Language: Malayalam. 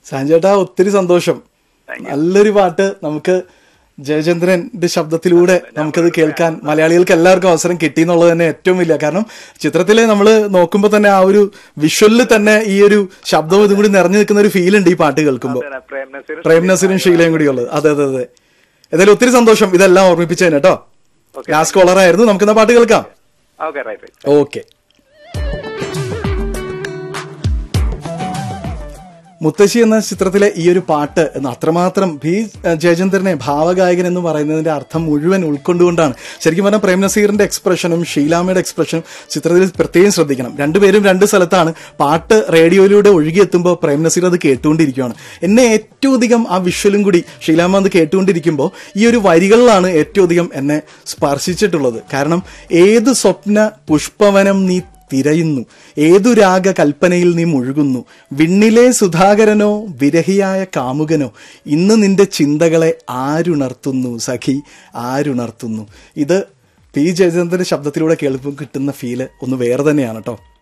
സാഞ്ചേട്ടാ ഒത്തിരി സന്തോഷം നല്ലൊരു പാട്ട് നമുക്ക് ജയചന്ദ്രന്റെ ശബ്ദത്തിലൂടെ നമുക്കത് കേൾക്കാൻ മലയാളികൾക്ക് എല്ലാവർക്കും അവസരം കിട്ടി എന്നുള്ളത് തന്നെ ഏറ്റവും വലിയ കാരണം ചിത്രത്തിലെ നമ്മൾ നോക്കുമ്പോൾ തന്നെ ആ ഒരു വിഷ്വലിൽ തന്നെ ഈ ഒരു ശബ്ദവും ഇതും കൂടി നിറഞ്ഞു നിൽക്കുന്ന ഒരു ഫീൽ ഉണ്ട് ഈ പാട്ട് കേൾക്കുമ്പോൾ അതെ, പ്രേം നസീർ പ്രേം നസീറും ഷീലയും കൂടി ഉള്ളത് അതെ അതെ അതെ ഏതായാലും ഒത്തിരി സന്തോഷം ഇതെല്ലാം ഓർമ്മിപ്പിച്ചതിന് കേട്ടോ Okay. ലാസ്റ്റ് കോളർ ആയിരുന്നു നമുക്കെന്നാ പാട്ട് കേൾക്കാം ഓക്കെ റൈറ്റ് റൈറ്റ് ഓക്കെ മുത്തശ്ശി എന്ന ചിത്രത്തിലെ ഈ ഒരു പാട്ട് എന്ന് അത്രമാത്രം ഭി ജയചന്ദ്രനെ ഭാവഗായകൻ എന്ന് പറയുന്നതിന്റെ അർത്ഥം മുഴുവൻ ഉൾക്കൊണ്ടുകൊണ്ടാണ് ശരിക്കും പറഞ്ഞാൽ പ്രേം നസീറിന്റെ എക്സ്പ്രഷനും ഷീലാമയുടെ എക്സ്പ്രഷനും ചിത്രത്തിൽ പ്രത്യേകം ശ്രദ്ധിക്കണം രണ്ടുപേരും രണ്ട് സ്ഥലത്താണ് പാട്ട് റേഡിയോയിലൂടെ ഒഴുകിയെത്തുമ്പോൾ പ്രേം നസീർ അത് കേട്ടുകൊണ്ടിരിക്കുകയാണ് എന്നെ ഏറ്റവും അധികം ആ വിഷ്വലും കൂടി ഷീലാമ അത് കേട്ടുകൊണ്ടിരിക്കുമ്പോൾ ഈ ഒരു വരികളിലാണ് ഏറ്റവും അധികം എന്നെ സ്പർശിച്ചിട്ടുള്ളത് കാരണം ഏത് സ്വപ്ന പുഷ്പവനം നീ തിരയുന്നു ഏതു രാഗ കൽപ്പനയിൽ നീ മുഴുകുന്നു വിണ്ണിലെ സുധാകരനോ വിരഹിയായ കാമുകനോ ഇന്ന് നിന്റെ ചിന്തകളെ ആരുണർത്തുന്നു സഖി ആരുണർത്തുന്നു ഇത് പി ജയചന്ദ്രന്റെ ശബ്ദത്തിലൂടെ കേൾക്കുമ്പോൾ കിട്ടുന്ന ഫീല് ഒന്ന് വേറെ തന്നെയാണ് കേട്ടോ